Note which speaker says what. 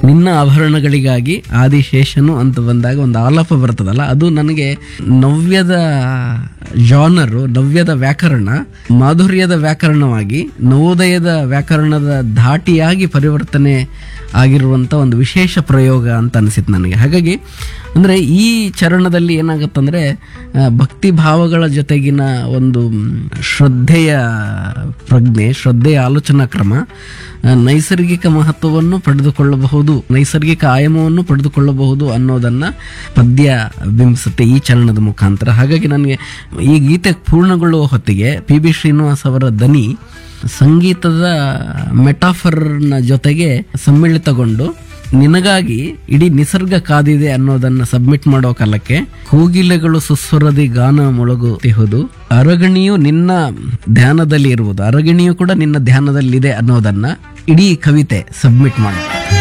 Speaker 1: ನಿನ್ನ ಆಭರಣಗಳಿಗಾಗಿ ಆದಿಶೇಷನು ಅಂತ ಬಂದಾಗ ಒಂದು ಆಲಾಪ ಬರ್ತದಲ್ಲ ಅದು ನನಗೆ ನವ್ಯದ ಜಾನರು ನವ್ಯದ ವ್ಯಾಕರಣ ಮಾಧುರ್ಯದ ವ್ಯಾಕರಣವಾಗಿ ನವೋದಯದ ವ್ಯಾಕರಣದ ಧಾಟಿಯಾಗಿ ಪರಿವರ್ತನೆ ಆಗಿರುವಂಥ ಒಂದು ವಿಶೇಷ ಪ್ರಯೋಗ ಅಂತ ಅನಿಸಿತು ನನಗೆ ಹಾಗಾಗಿ ಅಂದರೆ ಈ ಚರಣದಲ್ಲಿ ಏನಾಗುತ್ತಂದರೆ ಆ, ಭಕ್ತಿ ಭಾವಗಳ ಜೊತೆಗಿನ ಒಂದು ಮ್, ಶ್ರದ್ಧೆಯ ಪ್ರಜ್ಞೆ ಶ್ರದ್ಧೆಯ ಆಲೋಚನಾ ಕ್ರಮ ಆ, ನೈಸರ್ಗಿಕ ಮಹತ್ವವನ್ನು ಪಡೆದುಕೊಳ್ಳಬಹುದು ನೈಸರ್ಗಿಕ ಆಯಾಮವನ್ನು ಪಡೆದುಕೊಳ್ಳಬಹುದು ಅನ್ನೋದನ್ನ ಪದ್ಯ ಬಿಂಬಿಸುತ್ತೆ ಈ ಚರಣದ ಮುಖಾಂತರ ಹಾಗಾಗಿ ನನಗೆ ಈ ಗೀತೆ ಪೂರ್ಣಗೊಳ್ಳುವ ಹೊತ್ತಿಗೆ ಪಿ ಬಿ ಶ್ರೀನಿವಾಸ್ ಅವರ ದನಿ ಸಂಗೀತದ ಮೆಟಾಫರ್ನ ಜೊತೆಗೆ ಸಮ್ಮಿಳಿತಗೊಂಡು ನಿನಗಾಗಿ ಇಡೀ ನಿಸರ್ಗ ಕಾದಿದೆ ಅನ್ನೋದನ್ನ ಸಬ್ಮಿಟ್ ಮಾಡೋ ಕಾಲಕ್ಕೆ ಕೋಗಿಲೆಗಳು ಸುಸ್ವರದಿ ಗಾನ ಮೊಳಗುತ್ತಿಹುದು ಅರಗಣಿಯು ನಿನ್ನ ಧ್ಯಾನದಲ್ಲಿ ಇರುವುದು ಅರಗಣಿಯು ಕೂಡ ನಿನ್ನ ಧ್ಯಾನದಲ್ಲಿದೆ ಅನ್ನೋದನ್ನ ಇಡೀ ಕವಿತೆ ಸಬ್ಮಿಟ್ ಮಾಡುತ್ತೆ